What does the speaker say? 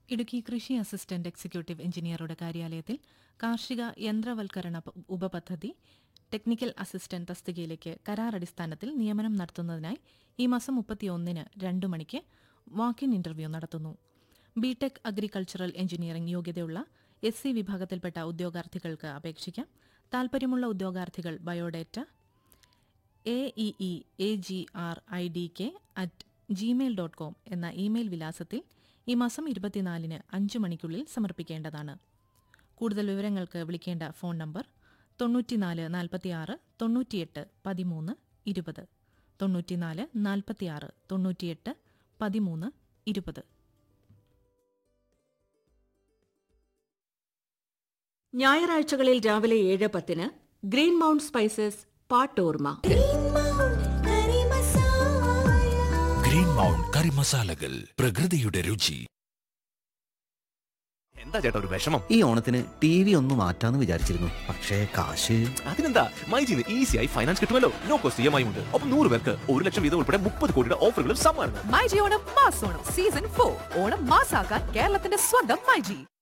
ഇടുക്കി കൃഷി assistant executive എഞ്ചിനീയറുടെ കാര്യാലയത്തിൽ കാർഷിക യന്ത്രവൽക്കരണ പ- ഉപപദ്ധതി ടെക്നിക്കൽ അസിസ്റ്റന്റ് തസ്തികയിലേക്ക് കരാർ അടിസ്ഥാനത്തിൽ നിയമനം നടത്തുന്നതിനായി ഈ മാസം മുപ്പത്തിയൊന്നിന് രണ്ടു മണിക്ക് വാക്കിൻ ഇന്റർവ്യൂ നടത്തുന്നു ബിടെക് അഗ്രികൾച്ചറൽ എഞ്ചിനീയറിംഗ് യോഗ്യതയുള്ള എസ് സി വിഭാഗത്തിൽപ്പെട്ട ഉദ്യോഗാർത്ഥികൾക്ക് അപേക്ഷിക്കാം താൽപ്പര്യമുള്ള ഉദ്യോഗാർത്ഥികൾ biodata A E E A G R I D K at Gmail dot com എന്ന ഇമെയിൽ വിലാസത്തിൽ ഈ മാസം ഇരുപത്തിനാലിന് അഞ്ച് മണിക്കുള്ളിൽ സമർപ്പിക്കേണ്ടതാണ് കൂടുതൽ വിവരങ്ങൾക്ക് വിളിക്കേണ്ട ഫോൺ നമ്പർ തൊണ്ണൂറ്റിനാല് നാൽപ്പത്തിയാറ് തൊണ്ണൂറ്റിയെട്ട് പതിമൂന്ന് ഇരുപത് തൊണ്ണൂറ്റിനാല് നാൽപ്പത്തിയാറ് തൊണ്ണൂറ്റിയെട്ട് പതിമൂന്ന് ഇരുപത് ഞായറാഴ്ചകളിൽ രാവിലെ ഏഴ് പത്തിന് ഗ്രീൻ മൗണ്ട് സ്പൈസസ് പാട്ടോർമ ഗ്രീൻ മൗണ്ട് കറി മസാലകൾ പ്രകൃതിയുടെ രുചി എന്താ ചേട്ടാ ഒരു വിഷമം ഈ ഓണത്തിന് ടി വി ഒന്ന് മാറ്റാന്ന് വിചാരിച്ചിരുന്നു പക്ഷേ കാശ് അതിനെന്താ മൈജിന്ന് ഈസിയായി ഫൈനാൻസ് കിട്ടുമല്ലോ no cost E M I ഉണ്ട് ഒപ്പം നൂറ് പേർക്ക് ഒരു ലക്ഷം വീതം ഉൾപ്പെടെ മുപ്പത് കോടിയുടെ ഓഫറുകളും സമ്മാനങ്ങൾ myG Onam mass Onam season for Onam മാസാക്കാൻ കേരളത്തിന്റെ സ്വന്തം മൈജി